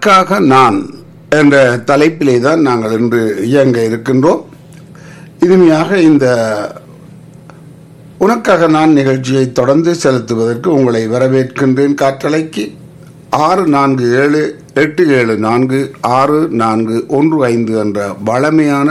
உனக்காக நான் என்ற தலைப்பிலே தான் நாங்கள் இன்று இயங்க இருக்கின்றோம் இனிமையாக இந்த உனக்காக நான் நிகழ்ச்சியை தொடர்ந்து செலுத்துவதற்கு உங்களை வரவேற்கின்றேன் காற்றலைக்கு ஆறு நான்கு ஏழு எட்டு ஏழு நான்கு ஆறு நான்கு ஒன்று ஐந்து என்ற வளமையான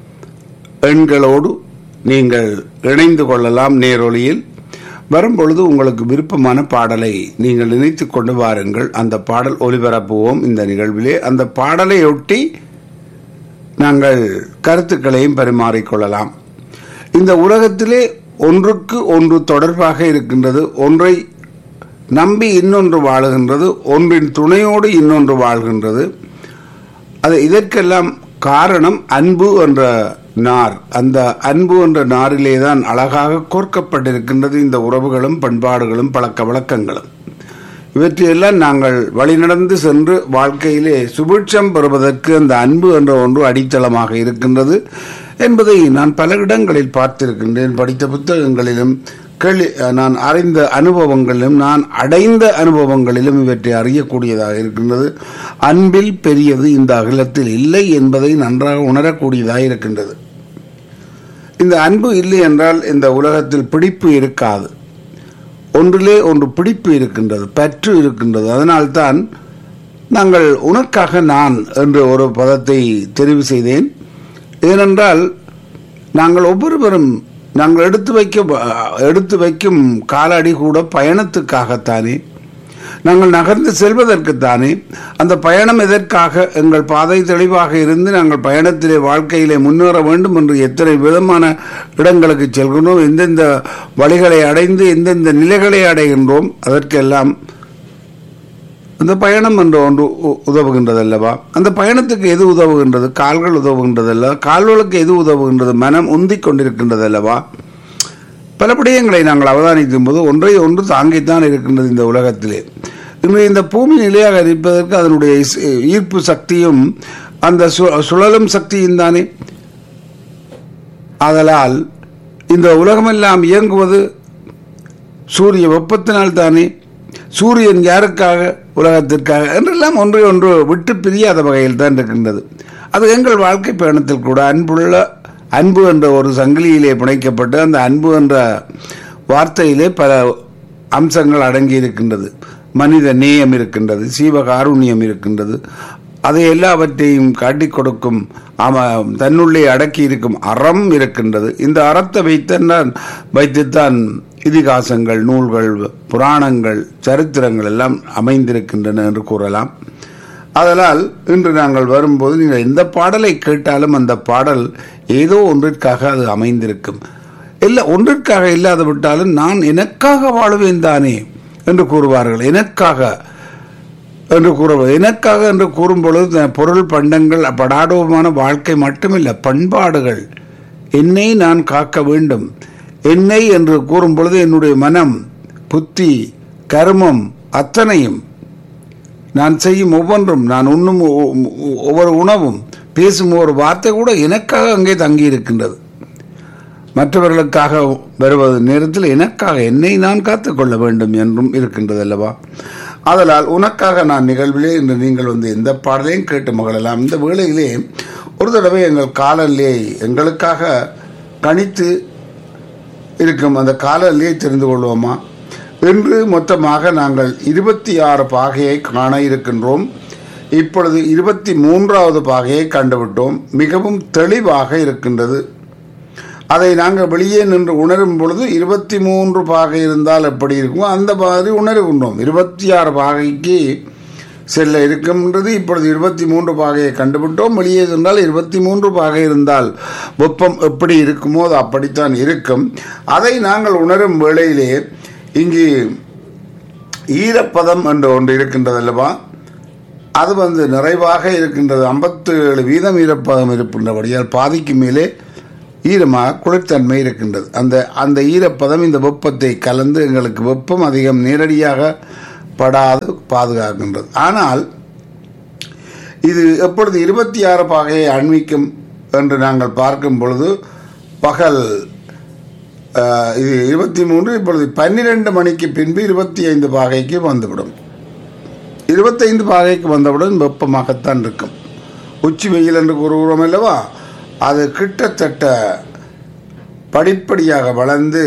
எண்களோடு நீங்கள் இணைந்து கொள்ளலாம் நேரொலியில் வரும்பொழுது உங்களுக்கு விருப்பமான பாடலை நீங்கள் நினைத்து கொண்டு வாருங்கள் அந்த பாடல் ஒலிபரப்புவோம் இந்த நிகழ்விலே அந்த பாடலையொட்டி நாங்கள் கருத்துக்களையும் பரிமாறிக்கொள்ளலாம் இந்த உலகத்திலே ஒன்றுக்கு ஒன்று தொடர்பாக இருக்கின்றது ஒன்றை நம்பி இன்னொன்று வாழுகின்றது ஒன்றின் துணையோடு இன்னொன்று வாழ்கின்றது அது இதற்கெல்லாம் காரணம் அன்பு என்ற நார் அந்த அன்பு என்ற நாரிலே தான் அழகாக கோர்க்கப்பட்டிருக்கின்றது இந்த உறவுகளும் பண்பாடுகளும் பழக்க வழக்கங்களும் இவற்றையெல்லாம் நாங்கள் வழிநடந்து சென்று வாழ்க்கையிலே சுபிட்சம் பெறுவதற்கு அந்த அன்பு என்ற ஒன்று அடித்தளமாக இருக்கின்றது என்பதை நான் பல இடங்களில் பார்த்திருக்கின்றேன் படித்த புத்தகங்களிலும் கேள்வி நான் அறிந்த அனுபவங்களிலும் நான் அடைந்த அனுபவங்களிலும் இவற்றை அறியக்கூடியதாக இருக்கின்றது அன்பில் பெரியது இந்த அகிலத்தில் இல்லை என்பதை நன்றாக உணரக்கூடியதாக இருக்கின்றது இந்த அன்பு இல்லை என்றால் இந்த உலகத்தில் பிடிப்பு இருக்காது ஒன்றிலே ஒன்று பிடிப்பு இருக்கின்றது பற்று இருக்கின்றது அதனால்தான் நாங்கள் உனக்காக நான் என்ற ஒரு பதத்தை தெரிவு செய்தேன் ஏனென்றால் நாங்கள் ஒவ்வொருவரும் நாங்கள் எடுத்து வைக்க எடுத்து வைக்கும் காலடி கூட பயணத்துக்காகத்தானே நாங்கள் நகர்ந்து செல்வதற்குத்தானே அந்த பயணம் எதற்காக எங்கள் பாதை தெளிவாக இருந்து நாங்கள் பயணத்திலே வாழ்க்கையிலே முன்னேற வேண்டும் என்று எத்தனை விதமான இடங்களுக்கு செல்கின்றோம் எந்தெந்த வழிகளை அடைந்து எந்தெந்த நிலைகளை அடைகின்றோம் அதற்கெல்லாம் அந்த பயணம் என்று ஒன்று உதவுகின்றது அல்லவா அந்த பயணத்துக்கு எது உதவுகின்றது கால்கள் உதவுகின்றது அல்லவா கால்களுக்கு எது உதவுகின்றது மனம் உந்திக் கொண்டிருக்கின்றது அல்லவா பல விடயங்களை நாங்கள் அவதானிக்கும் போது ஒன்றை ஒன்று தாங்கித்தான் இருக்கின்றது இந்த உலகத்திலே இன்று இந்த பூமி நிலையாக இருப்பதற்கு அதனுடைய ஈர்ப்பு சக்தியும் அந்த சுழலும் சக்தியும் தானே ஆதலால் இந்த உலகமெல்லாம் இயங்குவது சூரிய வெப்பத்தினால் தானே சூரியன் யாருக்காக உலகத்திற்காக என்றெல்லாம் ஒன்றை ஒன்று விட்டு பிரியாத வகையில் தான் இருக்கின்றது அது எங்கள் வாழ்க்கை பயணத்தில் கூட அன்புள்ள அன்பு என்ற ஒரு சங்கிலியிலே பிணைக்கப்பட்டு அந்த அன்பு என்ற வார்த்தையிலே பல அம்சங்கள் அடங்கி இருக்கின்றது மனித நேயம் இருக்கின்றது சீவகாருண்யம் இருக்கின்றது அதை எல்லாவற்றையும் காட்டிக் கொடுக்கும் தன்னுள்ளே அடக்கி இருக்கும் அறம் இருக்கின்றது இந்த அறத்தை வைத்தான் வைத்துத்தான் இதிகாசங்கள் நூல்கள் புராணங்கள் சரித்திரங்கள் எல்லாம் அமைந்திருக்கின்றன என்று கூறலாம் அதனால் இன்று நாங்கள் வரும்போது நீங்கள் எந்த பாடலை கேட்டாலும் அந்த பாடல் ஏதோ ஒன்றிற்காக அது அமைந்திருக்கும் இல்லை ஒன்றிற்காக இல்லாத விட்டாலும் நான் எனக்காக வாழுவேன் தானே என்று கூறுவார்கள் எனக்காக என்று கூறுவது எனக்காக என்று கூறும் பொழுது பொருள் பண்டங்கள் படாடோமான வாழ்க்கை மட்டுமில்லை பண்பாடுகள் என்னை நான் காக்க வேண்டும் என்னை என்று கூறும் பொழுது என்னுடைய மனம் புத்தி கர்மம் அத்தனையும் நான் செய்யும் ஒவ்வொன்றும் நான் உண்ணும் ஒவ்வொரு உணவும் பேசும் ஒரு வார்த்தை கூட எனக்காக அங்கே தங்கி இருக்கின்றது மற்றவர்களுக்காக வருவது நேரத்தில் எனக்காக என்னை நான் காத்துக்கொள்ள வேண்டும் என்றும் இருக்கின்றது அல்லவா அதனால் உனக்காக நான் நிகழ்விலே இன்று நீங்கள் வந்து எந்த பாடலையும் கேட்டு மகளலாம் இந்த வேளையிலே ஒரு தடவை எங்கள் காலநிலையை எங்களுக்காக கணித்து இருக்கும் அந்த காலநிலையை தெரிந்து கொள்வோமா இன்று மொத்தமாக நாங்கள் இருபத்தி ஆறு பாகையை காண இருக்கின்றோம் இப்பொழுது இருபத்தி மூன்றாவது பாகையை கண்டுவிட்டோம் மிகவும் தெளிவாக இருக்கின்றது அதை நாங்கள் வெளியே நின்று உணரும் பொழுது இருபத்தி மூன்று பாகை இருந்தால் எப்படி இருக்குமோ அந்த மாதிரி உணர்கின்றோம் இருபத்தி ஆறு பாகைக்கு செல்ல இருக்கின்றது இப்பொழுது இருபத்தி மூன்று பாகையை கண்டுபிட்டோம் வெளியே சென்றால் இருபத்தி மூன்று பாகை இருந்தால் வெப்பம் எப்படி இருக்குமோ அது அப்படித்தான் இருக்கும் அதை நாங்கள் உணரும் வேளையிலே இங்கு ஈரப்பதம் என்று ஒன்று இருக்கின்றது அல்லவா அது வந்து நிறைவாக இருக்கின்றது ஐம்பத்து ஏழு வீதம் ஈரப்பதம் இருக்கின்றபடியால் பாதிக்கு மேலே ஈரமாக குளிர்த்தன்மை இருக்கின்றது அந்த அந்த ஈரப்பதம் இந்த வெப்பத்தை கலந்து எங்களுக்கு வெப்பம் அதிகம் நேரடியாக படாது பாதுகாக்கின்றது ஆனால் இது எப்பொழுது இருபத்தி ஆறு பாகையை அண்மிக்கும் என்று நாங்கள் பார்க்கும் பொழுது பகல் அஹ், இது இருபத்தி மூன்று இப்பொழுது பன்னிரெண்டு மணிக்கு பின்பு இருபத்தி ஐந்து பாகைக்கு வந்துவிடும் இருபத்தைந்து பாகைக்கு வந்தவுடன் வெப்பமாகத்தான் இருக்கும் உச்சி வெயில் என்று கூறுகிறோம் அல்லவா அது கிட்டத்தட்ட படிப்படியாக வளர்ந்து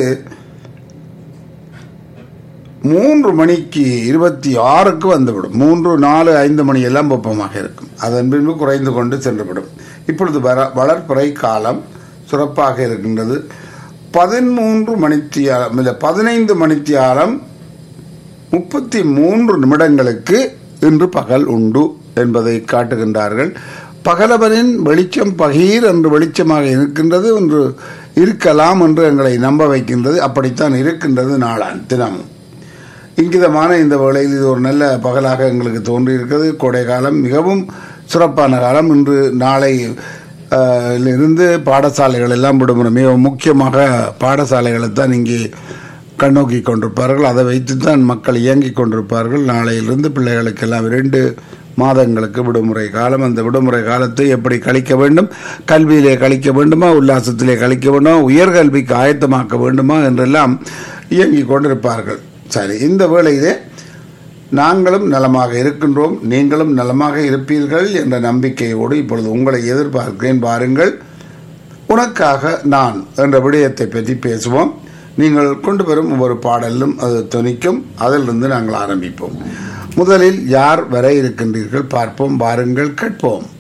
மூன்று மணிக்கு இருபத்தி ஆறுக்கு வந்துவிடும் மூன்று நாலு ஐந்து மணி எல்லாம் வெப்பமாக இருக்கும் அதன் பின்பு குறைந்து கொண்டு சென்றுவிடும் இப்பொழுது வர வளர்ப்புறை காலம் சிறப்பாக இருக்கின்றது பதிமூன்று மணித்தியாலம் இல்லை பதினைந்து மணித்தியாலம் முப்பத்தி மூன்று நிமிடங்களுக்கு இன்று பகல் உண்டு என்பதை காட்டுகின்றார்கள் பகலவனின் வெளிச்சம் பகீர் என்று வெளிச்சமாக இருக்கின்றது என்று இருக்கலாம் என்று எங்களை நம்ப வைக்கின்றது அப்படித்தான் இருக்கின்றது நாளான் தினமும் இங்கிதமான இந்த வேளையில் இது ஒரு நல்ல பகலாக எங்களுக்கு தோன்றியிருக்கிறது கோடை காலம் மிகவும் சிறப்பான காலம் இன்று நாளை அஹ், இருந்து பாடசாலைகள் எல்லாம் விடுமுறை மிகவும் முக்கியமாக பாடசாலைகளை தான் இங்கே கண்ணோக்கி கொண்டிருப்பார்கள் அதை வைத்து தான் மக்கள் இயங்கிக் கொண்டிருப்பார்கள் நாளையிலிருந்து பிள்ளைகளுக்கெல்லாம் இரண்டு மாதங்களுக்கு விடுமுறை காலம் அந்த விடுமுறை காலத்தை எப்படி கழிக்க வேண்டும் கல்வியிலே கழிக்க வேண்டுமா உல்லாசத்திலே கழிக்க வேண்டுமா உயர்கல்விக்கு ஆயத்தமாக்க வேண்டுமா என்றெல்லாம் இயங்கிக் கொண்டிருப்பார்கள் சரி இந்த வேளையிலே நாங்களும் நலமாக இருக்கின்றோம் நீங்களும் நலமாக இருப்பீர்கள் என்ற நம்பிக்கையோடு இப்பொழுது உங்களை எதிர்பார்க்கிறேன் பாருங்கள் உனக்காக நான் என்ற விடயத்தை பற்றி பேசுவோம் நீங்கள் கொண்டு வரும் ஒவ்வொரு பாடலும் அது துணிக்கும் அதிலிருந்து நாங்கள் ஆரம்பிப்போம் முதலில் யார் வர இருக்கின்றீர்கள் பார்ப்போம் பாருங்கள் கேட்போம்